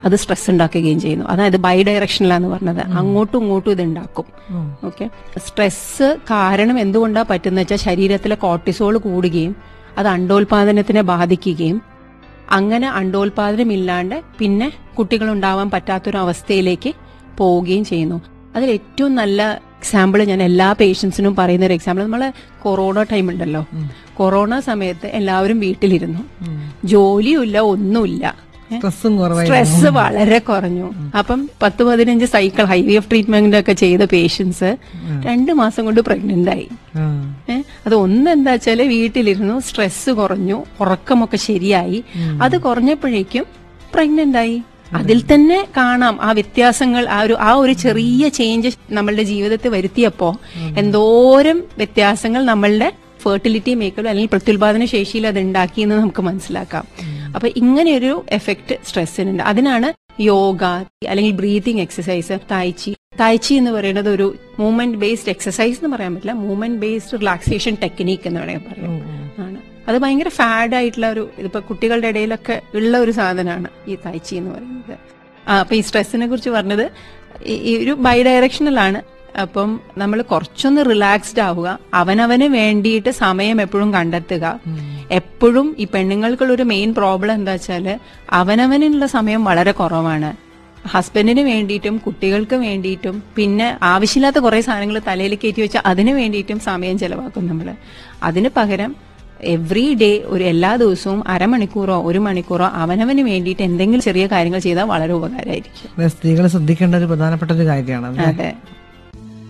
അത് സ്ട്രെസ് ഉണ്ടാക്കുകയും ചെയ്യുന്നു അതായത് ബൈ ഡയറക്ഷനിലാന്ന് പറഞ്ഞത് അങ്ങോട്ടും ഇങ്ങോട്ടും ഇത് ഉണ്ടാക്കും ഓക്കെ സ്ട്രെസ് കാരണം എന്തുകൊണ്ടാ പറ്റുന്ന വെച്ചാൽ ശരീരത്തിലെ കോർട്ടിസോൾ കൂടുകയും അത് അണ്ടോൽപാദനത്തിനെ ബാധിക്കുകയും അങ്ങനെ അണ്ടോൽപാദനം ഇല്ലാണ്ട് പിന്നെ കുട്ടികൾ ഉണ്ടാവാൻ പറ്റാത്തൊരു അവസ്ഥയിലേക്ക് പോവുകയും ചെയ്യുന്നു അതിൽ ഏറ്റവും നല്ല എക്സാമ്പിൾ ഞാൻ എല്ലാ പേഷ്യൻസിനും പറയുന്ന ഒരു എക്സാമ്പിൾ നമ്മളെ കൊറോണ ടൈം ഉണ്ടല്ലോ കൊറോണ സമയത്ത് എല്ലാവരും വീട്ടിലിരുന്നു ജോലിയുമില്ല ഒന്നുമില്ല ഏ? സ്ട്രെസ്സും കുറവായി സ്ട്രെസ് വളരെ കുറഞ്ഞു അപ്പം പത്ത് പതിനഞ്ച് cycle I V F treatment ഒക്കെ ചെയ്ത പേഷ്യൻസ് രണ്ട് മാസം കൊണ്ട് പ്രഗ്നന്റ് ആയി ആ. ഏ? അത് ഒന്ന് എന്താ വെച്ചാല് വീട്ടിലിരുന്നു സ്ട്രെസ് കുറഞ്ഞു ഉറക്കമൊക്കെ ശരിയായി അത് കുറഞ്ഞപ്പോഴേക്കും പ്രഗ്നന്റ് ആയി അതിൽ തന്നെ കാണാം ആ വ്യത്യാസങ്ങൾ ആ ഒരു ആ ഒരു ചെറിയ ചേഞ്ച് നമ്മളുടെ ജീവിതത്തിൽ വരുത്തിയപ്പോ എന്തോരം വ്യത്യാസങ്ങൾ നമ്മളുടെ ഫെർട്ടിലിറ്റി മേക്കലും അല്ലെങ്കിൽ പ്രത്യുൽപാദന ശേഷിയിൽ അത് ഉണ്ടാക്കി എന്ന് നമുക്ക് മനസ്സിലാക്കാം അപ്പൊ ഇങ്ങനെയൊരു എഫക്ട് സ്ട്രെസ്സിനുണ്ട് അതിനാണ് യോഗ അല്ലെങ്കിൽ ബ്രീതിങ് എക്സസൈസ് തായ്ച്ചി തായ്ച്ചി എന്ന് പറയുന്നത് ഒരു മൂവ്മെന്റ് ബേസ്ഡ് എക്സസൈസ് എന്ന് പറയാൻ പറ്റില്ല മൂവ്മെന്റ് ബേസ്ഡ് റിലാക്സേഷൻ ടെക്നീക്ക് എന്ന് വേണമെങ്കിൽ പറയാം ആണ് അത് ഭയങ്കര ഫാഡ് ആയിട്ടുള്ള ഒരു ഇതിപ്പോ കുട്ടികളുടെ ഇടയിലൊക്കെ ഉള്ള ഒരു സാധനമാണ് ഈ തായ്ച്ചി എന്ന് പറയുന്നത് ആ, അപ്പൊ ഈ സ്ട്രെസ്സിനെ കുറിച്ച് പറഞ്ഞത് ഈ- ഈ ഒരു ബൈ ഡയറക്ഷണലാണ് അപ്പം നമ്മൾ കുറച്ചൊന്ന് റിലാക്സ്ഡ് ആവുക അവനവന് വേണ്ടിയിട്ട് സമയം എപ്പോഴും കണ്ടെത്തുക എപ്പോഴും ഈ പെണ്ണുങ്ങൾക്കുള്ള ഒരു മെയിൻ പ്രോബ്ലം എന്താ വെച്ചാല് അവനവനുള്ള സമയം വളരെ കുറവാണ് ഹസ്ബൻഡിന് വേണ്ടിയിട്ടും കുട്ടികൾക്ക് വേണ്ടിയിട്ടും പിന്നെ ആവശ്യമില്ലാത്ത കുറെ സാധനങ്ങൾ തലയിൽ കയറ്റി വെച്ചാൽ അതിന് വേണ്ടിയിട്ടും സമയം ചെലവാക്കും നമ്മൾ അതിന് പകരം എവ്രി ഡേ ഒരു എല്ലാ ദിവസവും അരമണിക്കൂറോ ഒരു മണിക്കൂറോ അവനവന് വേണ്ടിയിട്ട് എന്തെങ്കിലും ചെറിയ കാര്യങ്ങൾ ചെയ്താൽ വളരെ ഉപകാരമായിരിക്കും സ്ത്രീകൾ ശ്രദ്ധിക്കേണ്ട ഒരു പ്രധാനപ്പെട്ട ഒരു കാര്യമാണ് അതെ